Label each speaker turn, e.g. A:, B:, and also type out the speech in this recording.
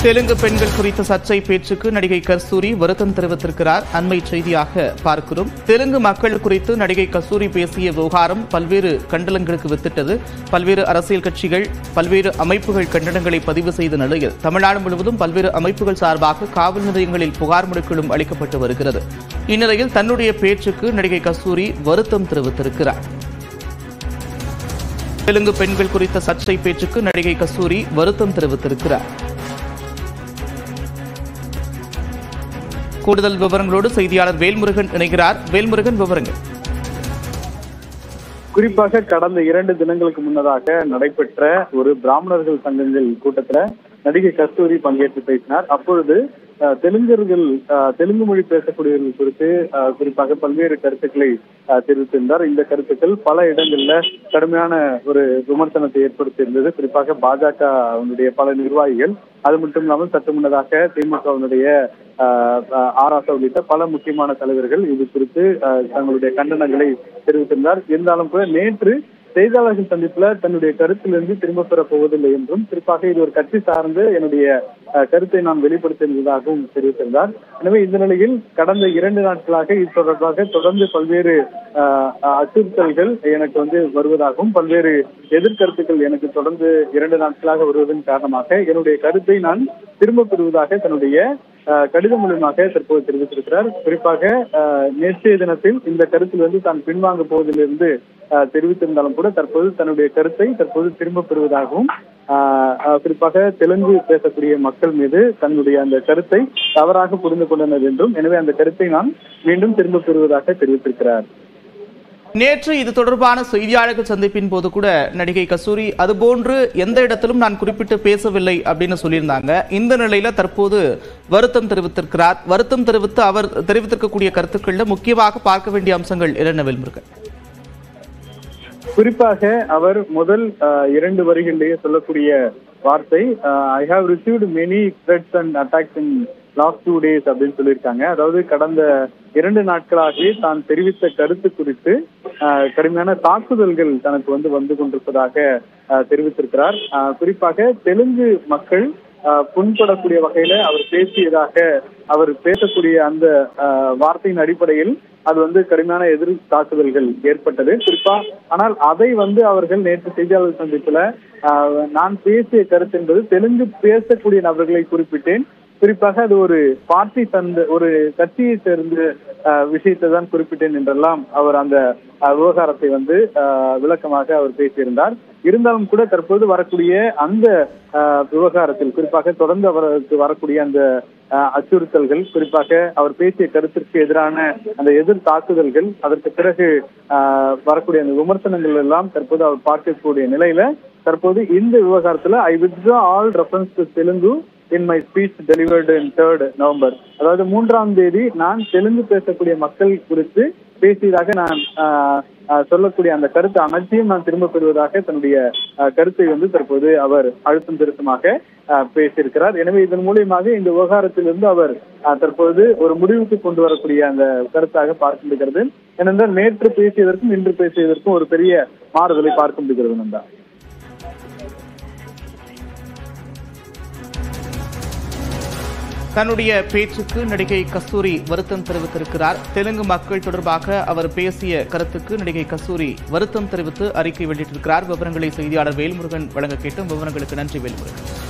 A: தெலுங்கு பெண்கள் குறித்த சர்ச்சை பேச்சுக்கு நடிகை கஸ்தூரி வருத்தம் தெரிவித்திருக்கிறார் அண்மை செய்தியாக பார்க்கிறோம் தெலுங்கு மக்கள் குறித்து நடிகை கஸ்தூரி பேசிய விவகாரம் பல்வேறு கண்டனங்களுக்கு வித்திட்டது பல்வேறு அரசியல் கட்சிகள் பல்வேறு அமைப்புகள் கண்டனங்களை பதிவு செய்த நிலையில் தமிழ்நாடு முழுவதும் பல்வேறு அமைப்புகள் சார்பாக காவல் நிலையங்களில் புகார் மனுக்களும் அளிக்கப்பட்டு வருகிறது இந்நிலையில் தன்னுடைய பேச்சுக்கு நடிகை கஸ்தூரி வருத்தம் தெரிவித்திருக்கிறார் தெலுங்கு பெண்கள் குறித்த சர்ச்சை பேச்சுக்கு நடிகை கஸ்தூரி வருத்தம் தெரிவித்திருக்கிறார் கூடுதல் விவரங்களோடு செய்தியாளர் வேல்முருகன் இணைகிறார் வேல்முருகன் விவரங்கள்
B: குறிப்பாக கடந்த இரண்டு தினங்களுக்கு முன்னதாக நடைபெற்ற ஒரு பிராமணர்கள் சங்கங்கள் கூட்டத்துல நடிகை கஸ்தூரி பங்கேற்று பேசினார் அப்பொழுது அஹ், தெலுங்கர்கள் அஹ், தெலுங்கு மொழி பேசக்கூடியவர்கள் குறித்து அஹ், குறிப்பாக பல்வேறு கருத்துக்களை அஹ், தெரிவித்திருந்தார் இந்த கருத்துக்கள் பல இடங்கள்ல கடுமையான ஒரு விமர்சனத்தை ஏற்படுத்தியிருந்தது குறிப்பாக பாஜக அவனுடைய பல நிர்வாகிகள் அது மட்டும் இல்லாமல் சற்று முன்னதாக திமுகவினுடைய ஆராசா உள்ளிட்ட பல முக்கியமான தலைவர்கள் இது குறித்து அஹ், தங்களுடைய கண்டனங்களை தெரிவித்திருந்தார் இருந்தாலும் கூட நேற்று செய்தியாளர்கள் சந்திப்புல தன்னுடைய கருத்திலிருந்து திரும்ப பெறப் போவதில்லை என்றும் குறிப்பாக இது ஒரு கட்சி சார்ந்து என்னுடைய அஹ், கருத்தை நான் வெளிப்படுத்தியிருந்ததாகவும் தெரிவித்திருந்தார் எனவே இந்த நிலையில் கடந்த இரண்டு நாட்களாக இது தொடர்பாக தொடர்ந்து பல்வேறு அஹ், அஹ், அச்சுறுத்தல்கள் எனக்கு வந்து வருவதாகவும் பல்வேறு எதிர்கருத்துக்கள் எனக்கு தொடர்ந்து இரண்டு நாட்களாக வருவதன் காரணமாக என்னுடைய கருத்தை நான் திரும்ப பெறுவதாக தன்னுடைய அஹ், கடிதம் மூலமாக தற்போது தெரிவித்திருக்கிறார் குறிப்பாக அஹ், நேற்றைய தினத்தில் இந்த கருத்திலிருந்து தான் பின்வாங்க போவதிலிருந்து அஹ், தெரிவித்திருந்தாலும் கூட தற்போது தன்னுடைய கருத்தை தற்போது திரும்ப பெறுவதாகவும் அஹ், அஹ், குறிப்பாக தெலுங்கு பேசக்கூடிய மக்கள் மீது தன்னுடைய அந்த கருத்தை தவறாக புரிந்து கொண்டனர் என்றும் எனவே அந்த கருத்தை நான் மீண்டும் திரும்ப பெறுவதாக தெரிவித்திருக்கிறார்
A: நேற்று இது தொடர்பான செய்தியாளர்கள் சந்திப்பின் போது கூட நடிகை கஸ்தூரி அதுபோன்று எந்த இடத்திலும் நான் குறிப்பிட்டு பேசவில்லை அப்படின்னு சொல்லியிருந்தாங்க இந்த நிலையில தற்போது வருத்தம் தெரிவித்திருக்கிறார் வருத்தம் தெரிவித்து அவர் தெரிவித்திருக்கக்கூடிய கருத்துக்கள்ல முக்கியமாக பார்க்க வேண்டிய அம்சங்கள் என்னென்ன வேல்முருகன்
B: குறிப்பாக அவர் முதல் அஹ், இரண்டு வரிகளிலேயே சொல்லக்கூடிய வார்த்தை I have received many threats and attacks in last two days அப்படின்னு சொல்லியிருக்காங்க அதாவது கடந்த இரண்டு நாட்களாகவே தான் தெரிவித்த கருத்து குறித்து அஹ், கடுமையான தாக்குதல்கள் தனக்கு வந்து வந்து கொண்டிருப்பதாக அஹ், தெரிவித்திருக்கிறார் அஹ், குறிப்பாக தெலுங்கு மக்கள் அஹ், புண்படக்கூடிய வகையில அவர் பேசியதாக அவர் பேசக்கூடிய அந்த அஹ், வார்த்தையின் அடிப்படையில் அது வந்து கடுமையான எதிர் தாக்குதல்கள் ஏற்பட்டது குறிப்பா ஆனால் அதை வந்து அவர்கள் நேற்று செய்தியாளர் சந்திப்புல ஆஹ், நான் பேசிய கருத்து என்பது தெலுங்கு பேசக்கூடிய நபர்களை குறிப்பிட்டேன் குறிப்பாக அது ஒரு பார்ட்டி தந்த ஒரு கட்சியை சேர்ந்த ஆஹ், விஷயத்தை தான் குறிப்பிட்டேன் என்றெல்லாம் அவர் அந்த ஆஹ், விவகாரத்தை வந்து ஆஹ், விளக்கமாக அவர் பேசியிருந்தார் இருந்தாலும் கூட தற்போது வரக்கூடிய அந்த ஆஹ், விவகாரத்தில் குறிப்பாக தொடர்ந்து அவருக்கு வரக்கூடிய அந்த ஆஹ், அச்சுறுத்தல்கள் குறிப்பாக அவர் பேசிய கருத்திற்கு எதிரான அந்த எதிர் தாக்குதல்கள் அதற்கு பிறகு ஆஹ், வரக்கூடிய அந்த விமர்சனங்கள் எல்லாம் தற்போது அவர் பார்க்கக்கூடிய நிலையில தற்போது இந்த விவகாரத்துல I withdraw all reference to Telugu in my speech delivered in third November அதாவது மூன்றாம் தேதி நான் தெலுங்கு பேசக்கூடிய மக்கள் குறித்து பேசியதாக நான் ஆஹ், ஆஹ், சொல்லக்கூடிய அந்த கருத்து அனைத்தையும் நான் திரும்ப பெறுவதாக தன்னுடைய ஆஹ், கருத்தை வந்து தற்போது அவர் அழுத்தம் திருத்தமாக ஆஹ், பேசியிருக்கிறார் எனவே இதன் மூலியமாக இந்த விவகாரத்திலிருந்து அவர் ஆஹ், தற்போது ஒரு முடிவுக்கு கொண்டு வரக்கூடிய அந்த கருத்தாக பார்க்க முடிகிறது ஏனென்றால் நேற்று பேசியதற்கும் இன்று பேசியதற்கும் ஒரு பெரிய மாறுதலை பார்க்க முடிகிறது நந்தா
A: தன்னுடைய பேச்சுக்கு நடிகை கஸ்தூரி வருத்தம் தெரிவித்திருக்கிறார் தெலுங்கு மக்கள் தொடர்பாக அவர் பேசிய கருத்துக்கு நடிகை கஸ்தூரி வருத்தம் தெரிவித்து அறிக்கை வெளியிட்டிருக்கிறார் விவரங்களை செய்தியாளர் வேல்முருகன் வழங்க கேட்டும் விவரங்களுக்கு நன்றி வேல்முருகன்